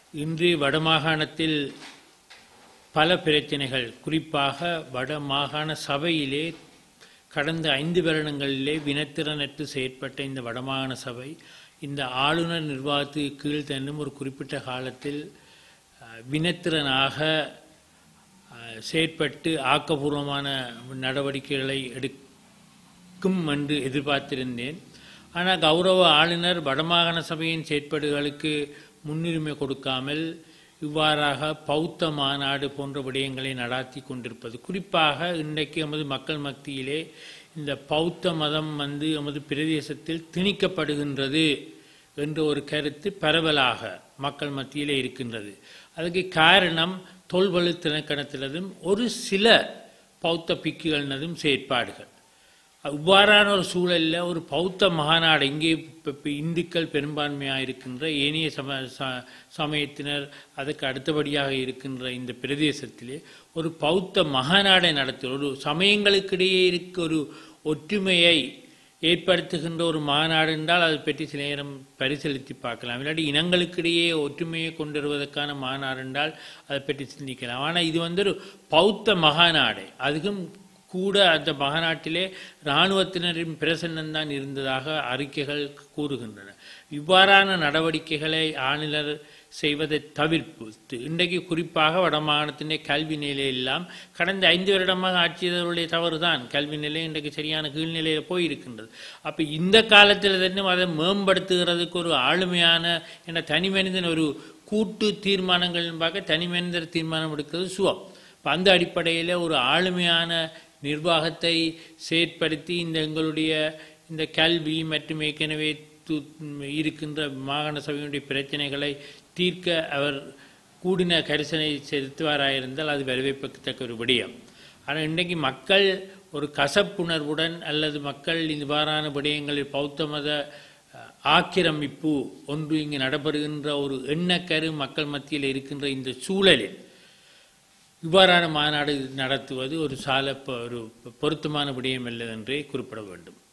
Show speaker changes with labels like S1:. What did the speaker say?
S1: இன்று வடமாகாணத்தில் பல பிரச்சனைகள் குறிப்பாக வடமாகாண சபையிலே கடந்த ஐந்து வருடங்களிலே வினத்திறனற்று செயற்பட்ட இந்த வடமாகாண சபை இந்த ஆளுநர் நிர்வாகத்துக்கு கீழ் தன்னும் ஒரு குறிப்பிட்ட காலத்தில் அஹ், வினத்திறனாக அஹ், செயற்பட்டு ஆக்கப்பூர்வமான நடவடிக்கைகளை எடுக்கும் என்று எதிர்பார்த்திருந்தேன் ஆனால் கௌரவ ஆளுநர் வடமாகாண சபையின் செயற்பாடுகளுக்கு முன்னுரிமை கொடுக்காமல் இவ்வாறாக பௌத்த மாநாடு போன்ற விடயங்களை நடாத்தி கொண்டிருப்பது குறிப்பாக இன்றைக்கு எமது மக்கள் மத்தியிலே இந்த பௌத்த மதம் வந்து எமது பிரதேசத்தில் திணிக்கப்படுகின்றது என்ற ஒரு கருத்து பரவலாக மக்கள் மத்தியிலே இருக்கின்றது அதுக்கு காரணம் தொல்வழு திணைக்கணத்தினதும் ஒரு சில பௌத்த பிக்குகளினதும் செயற்பாடுகள் இவ்வாறான ஒரு சூழலில் ஒரு பௌத்த மாநாடு இங்கே இப்ப- இப்ப இந்துக்கள் பெரும்பான்மையாக இருக்கின்ற ஏனைய சம ச- சமயத்தினர் அதுக்கு அடுத்தபடியாக இருக்கின்ற இந்த பிரதேசத்திலே ஒரு பௌத்த மகாநாடை நடத்தி ஒரு சமயங்களுக்கிடையே இருக்க ஒரு ஒற்றுமையை ஏற்படுத்துகின்ற ஒரு மாநாடு என்றால் அதை பற்றி சில நேரம் பரிசீலித்து பார்க்கலாம் இல்லாட்டி இனங்களுக்கிடையே ஒற்றுமையை கொண்டு வருவதற்கான மாநாடு என்றால் அதை பற்றி சிந்திக்கலாம் ஆனால் இது வந்து ஒரு பௌத்த மகாநாடு அதுக்கும் கூட அந்த மகாநாட்டிலே இராணுவத்தினரின் பிரசன்னம்தான் இருந்ததாக அறிக்கைகள் கூறுகின்றன இவ்வாறான நடவடிக்கைகளை ஆளுநர் செய்வதை தவிர்ப்பு இன்றைக்கு குறிப்பாக வடமாகாணத்தின் கல்வி நிலையெல்லாம் கடந்த ஐந்து வருடமாக ஆட்சியர்களுடைய தவறுதான் கல்வி நிலை இன்றைக்கு சரியான கீழ்நிலையில் போயிருக்கின்றது அப்போ இந்த காலத்தில் തന്നെ அதை மேம்படுத்துகிறதுக்கு ஒரு ஆளுமையான என தனி மனிதன் ஒரு கூட்டு தீர்மானங்கள் பார்க்க தனி மனிதர் தீர்மானம் எடுக்கிறது சுவம் அப்ப அந்த அடிப்படையில் ஒரு ஆளுமையான நிர்வாகத்தை செயற்படுத்தி இந்த எங்களுடைய இந்த கல்வி மற்றும் ஏற்கனவே து- இருக்கின்ற மாகாண சபையினுடைய பிரச்சனைகளை தீர்க்க அவர் கூடின கரிசனை செலுத்துவாராயிருந்தால் அது வரவேற்கத்தக்க ஒரு விடயம் ஆனால் இன்றைக்கு மக்கள் ஒரு கசப்புணர்வுடன் அல்லது மக்கள் இவ்வாறான விடயங்களில் பௌத்த மத அஹ், ஆக்கிரமிப்பு ஒன்று இங்கு நடைபெறுகின்ற ஒரு எண்ணக்கரு மக்கள் மத்தியில் இருக்கின்ற இந்த சூழலில் இவ்வாறான மாநாடு நடத்துவது ஒரு சால பொ- ஒரு பொருத்தமான விடயம் அல்ல என்றே குறிப்பிட வேண்டும்